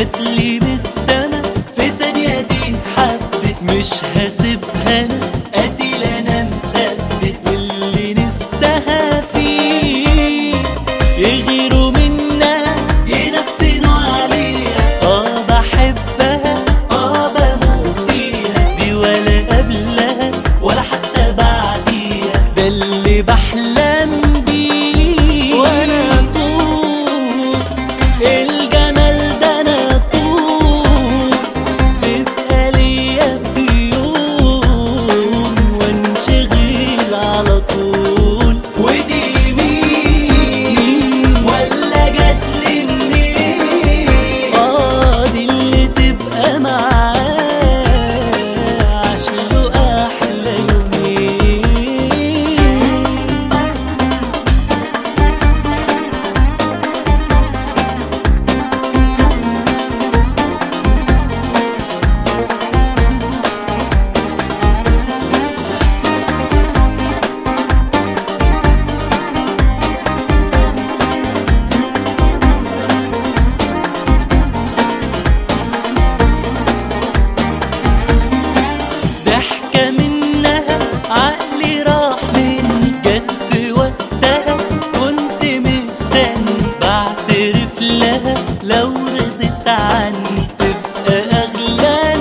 جاتلي من السما في ثانية دي اتحبت مش هسيبها انا قتيل انا مثبت واللي نفسها فيه يغيروا منها ينفسنوا عليها اه بحبها اه بموت فيها دي ولا قبلها ولا حتى بعديها ده اللي بحلم بيه وانا طول الجمال ده انا طول تبقى ليا في يوم وانشغل على طول ودي مين ولا جاتلي منين اه دي اللي تبقى معاه عشله احلى يومين ضحكة منها عقلي راح مني جت في وقتها كنت مستني بعترف لها لو رضيت عني تبقى أغلى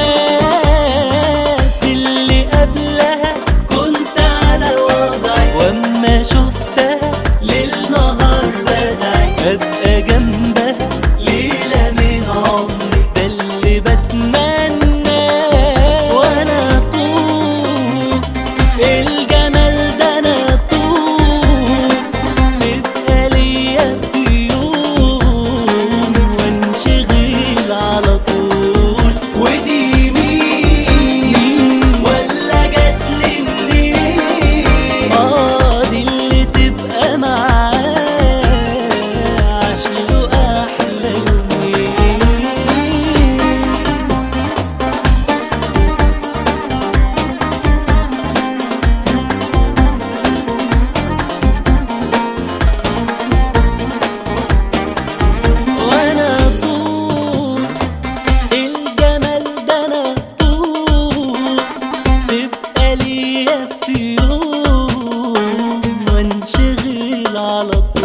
الناس اللي قبلها كنت على وضعي وأما شفتها للنهار بدعي أبقى جنبها ليلة من عمري ده اللي بتمنى وانا طول الجمال ده انا طول تبقى ليا في يوم وانشغل على طول ودي مين ولا جاتلي منين اه دي اللي تبقى معاه عشله احلى يومين وانا طول الجمال ده انا طول تبقى ليا في يوم وانشغل على طول